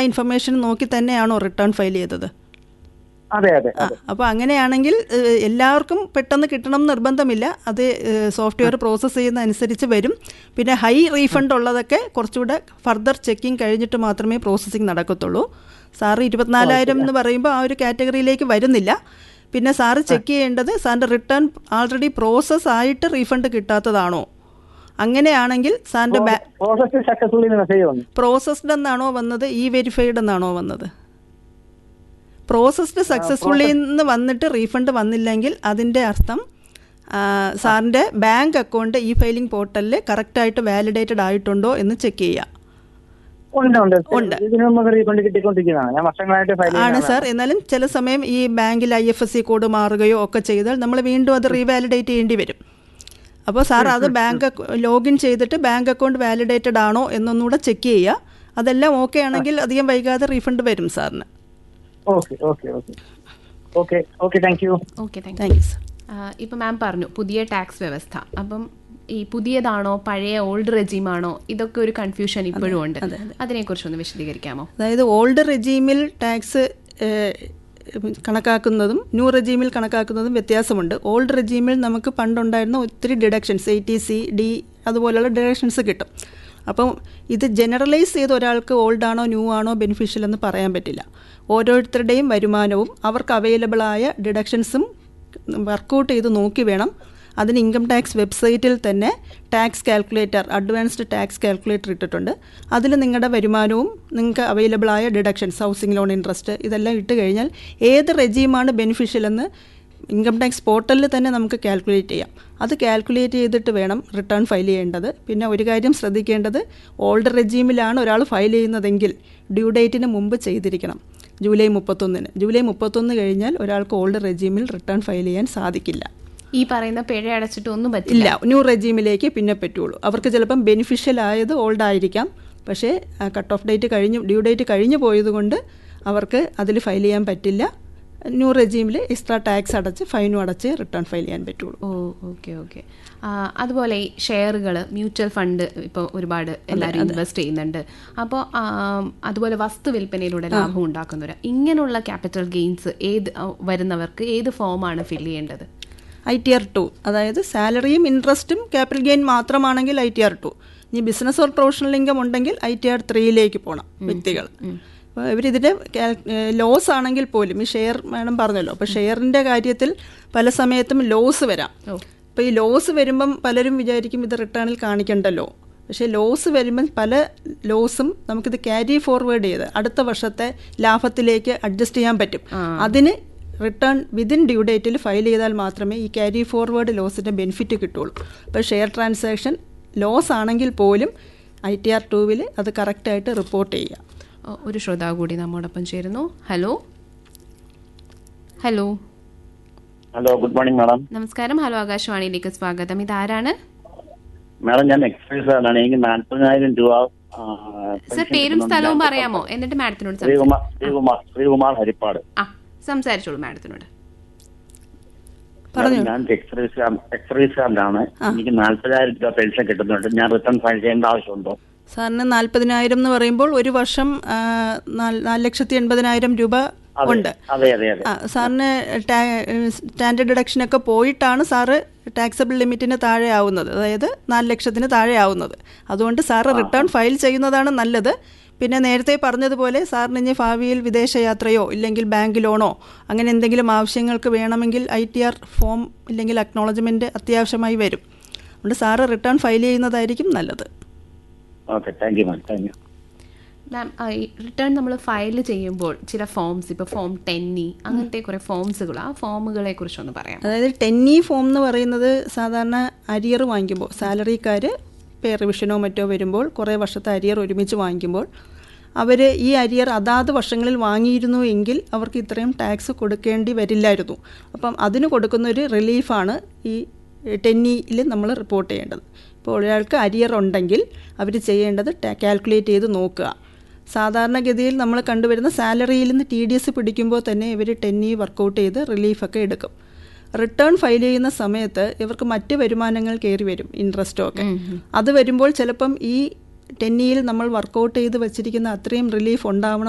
Information നോക്കി തന്നെയാണോ return file ചെയ്തത് അതെ അതെ ആ അപ്പോൾ അങ്ങനെയാണെങ്കിൽ ഏഹ്, എല്ലാവർക്കും പെട്ടെന്ന് കിട്ടണം എന്ന് നിർബന്ധമില്ല അത് സോഫ്റ്റ്വെയർ പ്രോസസ്സ് ചെയ്യുന്ന അനുസരിച്ച് വരും പിന്നെ ഹൈ റീഫണ്ട് ഉള്ളതൊക്കെ കുറച്ചുകൂടെ ഫർദർ ചെക്കിംഗ് കഴിഞ്ഞിട്ട് മാത്രമേ പ്രോസസ്സിങ് നടക്കത്തുള്ളൂ സാറ് ഇരുപത്തിനാലായിരം എന്ന് പറയുമ്പോൾ ആ ഒരു കാറ്റഗറിയിലേക്ക് വരുന്നില്ല പിന്നെ സാറ് ചെക്ക് ചെയ്യേണ്ടത് സാറിൻ്റെ റിട്ടേൺ ആൾറെഡി പ്രോസസ്സ് ആയിട്ട് റീഫണ്ട് കിട്ടാത്തതാണോ അങ്ങനെയാണെങ്കിൽ സാറിൻ്റെ ബാ പ്രോസസ് സക്സസ്ഫുള്ളി മെസ്സേജ് വന്നു പ്രോസസ്ഡ് എന്നാണോ വന്നത് ഇ വെരിഫൈഡ് എന്നാണോ വന്നത് പ്രോസസ്ഡ് സക്സസ്ഫുള്ളി എന്ന് വന്നിട്ട് റീഫണ്ട് വന്നില്ലെങ്കിൽ അതിൻ്റെ അർത്ഥം ആ, സാറിൻ്റെ ബാങ്ക് അക്കൗണ്ട് ഇ ഫയലിംഗ് പോർട്ടലിൽ കറക്റ്റായിട്ട് വാലിഡേറ്റഡ് ആയിട്ടുണ്ടോ എന്ന് ചെക്ക് ചെയ്യുക ഉണ്ട് ഉണ്ട് ഉണ്ട്. ഇതിനു മുമ്പ് റീഫണ്ട് കിട്ടിക്കൊണ്ടിരിക്കുന്നതാണ് ഞാൻ വർഷങ്ങളായിട്ട് ഫയൽ ആണ് സാർ എന്നാലും ചില സമയം ഈ ബാങ്കിൽ I F S C code മാറുകയോ ഒക്കെ ചെയ്താൽ നമ്മൾ വീണ്ടും അത് റീവാലിഡേറ്റ് ചെയ്യേണ്ടി വരും അപ്പോൾ സാർ അത് ബാങ്ക് ലോഗിൻ ചെയ്തിട്ട് ബാങ്ക് അക്കൗണ്ട് വാലിഡേറ്റഡ് ആണോ എന്നൊന്നുകൂടെ ചെക്ക് ചെയ്യുക അതെല്ലാം ഓക്കെ ആണെങ്കിൽ അധികം വൈകാതെ റീഫണ്ട് വരും സാറിന് okay okay okay okay okay thank you okay thank thank you sir ഇപ്പം മാം പറഞ്ഞു പുതിയ ടാക്സ് വ്യവസ്ഥ അപ്പം ഈ പുതിയതാണോ പഴയ ഓൾഡ് റെജീമാണോ ഇതൊക്കെ ഒരു കൺഫ്യൂഷൻ ഇപ്പോഴും ഉണ്ട് അതിനെക്കുറിച്ചൊന്ന് വിശദീകരിക്കാമോ അതായത് ഓൾഡ് റെജീമിൽ ടാക്സ് കണക്കാക്കുന്നതും ന്യൂ റെജീമിൽ കണക്കാക്കുന്നതും വ്യത്യാസമുണ്ട് ഓൾഡ് റെജീമിൽ നമുക്ക് പണ്ടുണ്ടായിരുന്ന ഒത്തിരി deductions A T C D അതുപോലെയുള്ള ഡിഡക്ഷൻസ് കിട്ടും അപ്പം ഇത് ജനറലൈസ് ചെയ്ത് ഒരാൾക്ക് ഓൾഡ് ആണോ ന്യൂ ആണോ ബെനിഫിഷ്യൽ എന്ന് പറയാൻ പറ്റില്ല ഓരോരുത്തരുടെയും വരുമാനവും അവർക്ക് അവൈലബിൾ ആയ ഡിഡക്ഷൻസും വർക്കൗട്ട് ചെയ്ത് നോക്കി വേണം അതിന് ഇൻകം ടാക്സ് വെബ്സൈറ്റിൽ തന്നെ tax calculator advanced tax calculator ഇട്ടിട്ടുണ്ട് അതിൽ നിങ്ങളുടെ വരുമാനവും നിങ്ങൾക്ക് അവൈലബിൾ ആയ ഡിഡക്ഷൻസ് ഹൗസിംഗ് ലോൺ ഇൻട്രസ്റ്റ് ഇതെല്ലാം ഇട്ട് കഴിഞ്ഞാൽ ഏത് റെജീമാണ് ബെനിഫിഷ്യൽ എന്ന് ഇൻകം ടാക്സ് പോർട്ടലിൽ തന്നെ നമുക്ക് കാൽക്കുലേറ്റ് ചെയ്യാം അത് കാൽക്കുലേറ്റ് ചെയ്തിട്ട് വേണം റിട്ടേൺ ഫയൽ ചെയ്യേണ്ടത് പിന്നെ ഒരു കാര്യം ശ്രദ്ധിക്കേണ്ടത് ഓൾഡ് റെജീമിലാണ് ഒരാൾ ഫയൽ ചെയ്യുന്നതെങ്കിൽ ഡ്യൂ ഡേറ്റിന് മുമ്പ് ചെയ്തിരിക്കണം ജൂലൈ മുപ്പത്തൊന്നിന് ജൂലൈ മുപ്പത്തൊന്ന് കഴിഞ്ഞാൽ ഒരാൾക്ക് ഓൾഡ് റെജീമിൽ റിട്ടേൺ ഫയൽ ചെയ്യാൻ സാധിക്കില്ല ഈ പറയുന്ന പിഴ അടച്ചിട്ട് ഒന്നും പറ്റില്ല ഇല്ല ന്യൂ റെജീമിലേക്ക് പിന്നെ പറ്റുള്ളൂ അവർക്ക് ചിലപ്പം ബെനിഫിഷ്യൽ ആയത് ഓൾഡ് ആയിരിക്കാം പക്ഷേ കട്ട് ഓഫ് ഡേറ്റ് കഴിഞ്ഞു ഡ്യൂ ഡേറ്റ് കഴിഞ്ഞു പോയതുകൊണ്ട് അവർക്ക് അതിൽ ഫയൽ ചെയ്യാൻ പറ്റില്ല ന്യൂ റെജീമിൽ എക്സ്ട്രാ ടാക്സ് അടച്ച് ഫൈനും അടച്ച് റിട്ടേൺ ഫയൽ ചെയ്യാൻ പറ്റുള്ളൂ ഓ ഓക്കെ ഓക്കെ അതുപോലെ ഈ ഷെയറുകൾ മ്യൂച്വൽ ഫണ്ട് ഇപ്പോൾ ഒരുപാട് എല്ലാവരും ഇൻവെസ്റ്റ് ചെയ്യുന്നുണ്ട് അപ്പോൾ അതുപോലെ വസ്തു വിൽപ്പനയിലൂടെ ലാഭം ഉണ്ടാക്കുന്നവർ ഇങ്ങനെയുള്ള ക്യാപിറ്റൽ ഗെയിൻസ് ഏത് ആ, വരുന്നവർക്ക് ഏത് ഫോമാണ് ഫിൽ ചെയ്യേണ്ടത് ഐ ടി ആർ ടു അതായത് സാലറിയും ഇൻട്രസ്റ്റും ക്യാപിറ്റൽ ഗെയിൻ മാത്രമാണെങ്കിൽ ഐ ടി ആർ ടു ഇനി ബിസിനസ് ഓർ പ്രൊഫഷണൽ ഇൻകം ഉണ്ടെങ്കിൽ ഐ ടി ആർ ത്രീയിലേക്ക് പോകണം വ്യക്തികൾ അപ്പോൾ ഇവരിതിൻ്റെ ലോസ് ആണെങ്കിൽ പോലും ഈ ഷെയർ മാഡം പറഞ്ഞല്ലോ അപ്പോൾ ഷെയറിൻ്റെ കാര്യത്തിൽ പല സമയത്തും ലോസ് വരാം അപ്പോൾ ഈ ലോസ് വരുമ്പം പലരും വിചാരിക്കും ഇത് റിട്ടേണിൽ കാണിക്കണ്ടല്ലോ പക്ഷേ ലോസ് വരുമ്പം പല ലോസും നമുക്കിത് ക്യാരി ഫോർവേഡ് ചെയ്ത് അടുത്ത വർഷത്തെ ലാഭത്തിലേക്ക് അഡ്ജസ്റ്റ് ചെയ്യാൻ പറ്റും അതിന് റിട്ടേൺ വിതിൻ ഡ്യൂ ഡേറ്റിൽ ഫയൽ ചെയ്താൽ മാത്രമേ ഈ ക്യാരി ഫോർവേഡ് ലോസിൻ്റെ ബെനിഫിറ്റ് കിട്ടുള്ളൂ അപ്പോൾ ഷെയർ ട്രാൻസാക്ഷൻ ലോസ് ആണെങ്കിൽ പോലും ഐ ടി ആർ ടൂവിൽ അത് കറക്റ്റായിട്ട് റിപ്പോർട്ട് ചെയ്യുക ഓ, ഒരു ശ്രോതാവ് കൂടി നമ്മോടൊപ്പം ചേരുന്നു hello hello hello good morning madam നമസ്കാരം ഹലോ ആകാശവാണിയിലേക്ക് സ്വാഗതം ഇതാരാണ് മാഡം ഞാൻ എക്സൈസുകാരനാണ് എനിക്ക് നാൽപ്പതിനായിരം രൂപ ആ, സർ പെൻഷൻ പേരും കിട്ടുന്നുണ്ട്. സ്ഥലവും ഞാൻ പറയാമോ എന്നിട്ട് മാഡത്തിനോട് സംസാരിക്കാം ശ്രീകുമാർ ശ്രീകുമാർ ശ്രീകുമാർ ഹരിപ്പാട് ആ സംസാരിച്ചോളൂ മാഡത്തിനോട് പറഞ്ഞോ. മാഡം, ഞാൻ എക്സൈസുകാരൻ എക്സൈസുകാരനാണ് എനിക്ക് നാൽപ്പതിനായിരം രൂപ പെൻഷൻ കിട്ടുന്നുണ്ട് ഞാൻ റിട്ടേൺ ഫയൽ ചെയ്യേണ്ട ആവശ്യമുണ്ടോ സാറിന് നാൽപ്പതിനായിരം എന്ന് പറയുമ്പോൾ ഒരു വർഷം ആ, നാല് നാല് ലക്ഷത്തി എൺപതിനായിരം രൂപ അതെ ഉണ്ട് അതെ അതെ അതെ ആ, സാറിന് ടാ- സ്റ്റാൻഡേർഡ് ഡിഡക്ഷനൊക്കെ പോയിട്ടാണ് സാറ് ടാക്സബിൾ ലിമിറ്റിന് താഴെ ആവുന്നത് അതായത് നാല് ലക്ഷത്തിന് താഴെ ആവുന്നത് അതുകൊണ്ട് സാറ് റിട്ടേൺ ഫയൽ ചെയ്യുന്നതാണ് നല്ലത് പിന്നെ നേരത്തെ പറഞ്ഞതുപോലെ സാറിന് ഇനി ഭാവിയിൽ വിദേശയാത്രയോ ഇല്ലെങ്കിൽ ബാങ്ക് ലോണോ അങ്ങനെ എന്തെങ്കിലും ആവശ്യങ്ങൾക്ക് വേണമെങ്കിൽ ഐ ടി ആർ ഫോം ഇല്ലെങ്കിൽ അക്നോളജ്മെൻറ്റ് അത്യാവശ്യമായി വരും അതുകൊണ്ട് സാറ് റിട്ടേൺ ഫയൽ ചെയ്യുന്നതായിരിക്കും നല്ലത് okay thank you ma'am thank you ma'am ഈ റിട്ടേൺ നമ്മൾ ഫയൽ ചെയ്യുമ്പോൾ ചില ഫോംസ് ഇപ്പോൾ ഫോം ടെന്നി അങ്ങനത്തെ കുറേ ഫോംസുകൾ ആ ഫോമുകളെ കുറിച്ചൊന്ന് പറയാം അതായത് ടെന്നി ഫോം എന്ന് പറയുന്നത് സാധാരണ അരിയർ വാങ്ങിക്കുമ്പോൾ സാലറിക്കാർ പേ റിവിഷനോ മറ്റോ വരുമ്പോൾ കുറേ വർഷത്തെ അരിയർ ഒരുമിച്ച് വാങ്ങിക്കുമ്പോൾ അവർ ഈ അരിയർ അതാത് വർഷങ്ങളിൽ വാങ്ങിയിരുന്നു എങ്കിൽ അവർക്ക് ഇത്രയും ടാക്സ് കൊടുക്കേണ്ടി വരില്ലായിരുന്നു അപ്പം അതിന് കൊടുക്കുന്ന ഒരു റിലീഫാണ് ഈ ടെന്നിയിൽ നമ്മൾ റിപ്പോർട്ട് ചെയ്യേണ്ടത് ഇപ്പോൾ ഒരാൾക്ക് അരിയർ ഉണ്ടെങ്കിൽ അവർ ചെയ്യേണ്ടത് കാൽക്കുലേറ്റ് ചെയ്ത് നോക്കുക സാധാരണഗതിയിൽ നമ്മൾ കണ്ടുവരുന്ന സാലറിയിൽ നിന്ന് ടി ഡി എസ് പിടിക്കുമ്പോൾ തന്നെ ഇവർ ടെന്നി വർക്കൗട്ട് ചെയ്ത് റിലീഫൊക്കെ എടുക്കും റിട്ടേൺ ഫയൽ ചെയ്യുന്ന സമയത്ത് ഇവർക്ക് മറ്റ് വരുമാനങ്ങൾ കയറി വരും ഇൻട്രസ്റ്റോ ഒക്കെ അത് വരുമ്പോൾ ചിലപ്പം ഈ ടെന്നിയിൽ നമ്മൾ വർക്കൗട്ട് ചെയ്ത് വെച്ചിരിക്കുന്ന അത്രയും റിലീഫ് ഉണ്ടാവണം